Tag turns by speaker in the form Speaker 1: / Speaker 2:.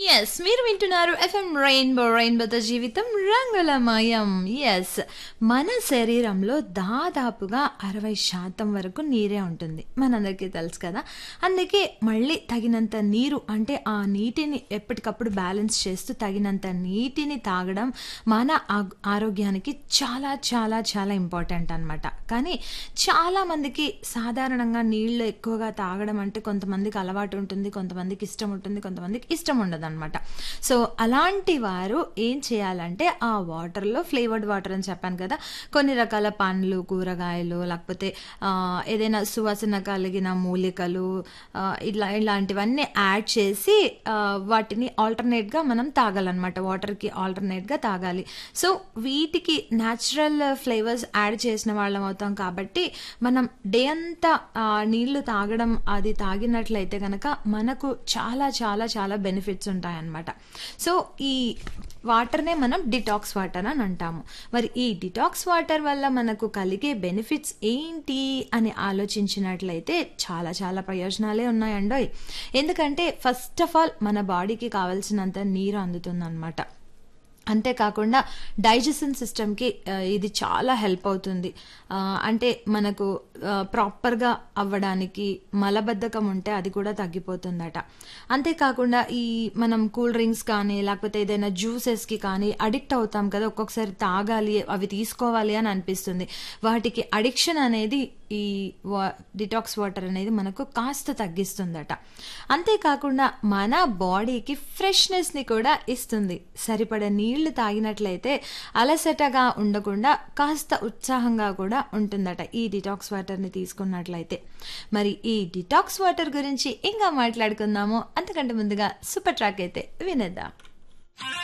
Speaker 1: yes మీరు వింటున్నారు FM rainbow రెయిన్బోతో జీవితం రంగులమయం ఎస్ మన శరీరంలో దాదాపుగా అరవై శాతం వరకు నీరే ఉంటుంది మనందరికీ తెలుసు కదా అందుకే మళ్ళీ తగినంత నీరు అంటే ఆ నీటిని ఎప్పటికప్పుడు బ్యాలెన్స్ చేస్తూ తగినంత నీటిని తాగడం మన ఆ- ఆరోగ్యానికి చాలా చాలా చాలా ఇంపార్టెంట్ అనమాట కానీ చాలా మందికి సాధారణంగా నీళ్ళు ఎక్కువగా తాగడం అంటే కొంతమందికి అలవాటు ఉంటుంది కొంతమందికి ఇష్టం ఉంటుంది కొంతమందికి ఇష్టం ఉండదు అనమాట సో అలాంటి వారు ఏం చేయాలంటే ఆ వాటర్లో ఫ్లేవర్డ్ వాటర్ అని చెప్పాను కదా కొన్ని రకాల పండ్లు కూరగాయలు లేకపోతే ఆ, ఏదైనా సువాసన కలిగిన మూలికలు ఆ, ఇట్లా ఇలాంటివన్నీ యాడ్ చేసి ఆ, వాటిని ఆల్టర్నేట్గా మనం తాగాలన్నమాట వాటర్కి ఆల్టర్నేట్గా తాగాలి సో వీటికి న్యాచురల్ ఫ్లేవర్స్ యాడ్ చేసిన వాళ్ళం అవుతాం కాబట్టి మనం డే అంతా ఆ, నీళ్లు తాగడం అది తాగినట్లయితే కనుక మనకు చాలా చాలా చాలా బెనిఫిట్స్ ఉంటాయన్నమాట సో ఈ వాటర్నే మనం డిటాక్స్ వాటర్ అని అంటాము మరి ఈ డిటాక్స్ వాటర్ వల్ల మనకు కలిగే బెనిఫిట్స్ ఏంటి అని ఆలోచించినట్లయితే చాలా చాలా ప్రయోజనాలే ఉన్నాయండోయ్ ఎందుకంటే ఫస్ట్ ఆఫ్ ఆల్ మన బాడీకి కావాల్సినంత నీరు అందుతుందన్నమాట అంతేకాకుండా డైజెషన్ సిస్టమ్కి ఇది చాలా హెల్ప్ అవుతుంది ఆ, అంటే మనకు ప్రాపర్గా అవ్వడానికి మలబద్ధకం ఉంటే అది కూడా తగ్గిపోతుందట అంతేకాకుండా ఈ మనం కూల్ డ్రింక్స్ కానీ లేకపోతే ఏదైనా జ్యూసెస్కి కానీ అడిక్ట్ అవుతాం కదా ఒక్కొక్కసారి తాగాలి అవి తీసుకోవాలి అని అనిపిస్తుంది వాటికి అడిక్షన్ అనేది ఈ వా డిటాక్స్ వాటర్ అనేది మనకు కాస్త తగ్గిస్తుందట అంతేకాకుండా మన బాడీకి ఫ్రెష్నెస్ని కూడా ఇస్తుంది సరిపడ నీళ్లు తాగినట్లయితే అలసటగా ఉండకుండా కాస్త ఉత్సాహంగా కూడా ఉంటుందట ఈ డిటాక్స్ వాటర్ని తీసుకున్నట్లయితే మరి ఈ డిటాక్స్ వాటర్ గురించి ఇంకా మాట్లాడుకుందాము అంతకంటే ముందుగా సూపర్ ట్రాక్ అయితే వినేద్దాం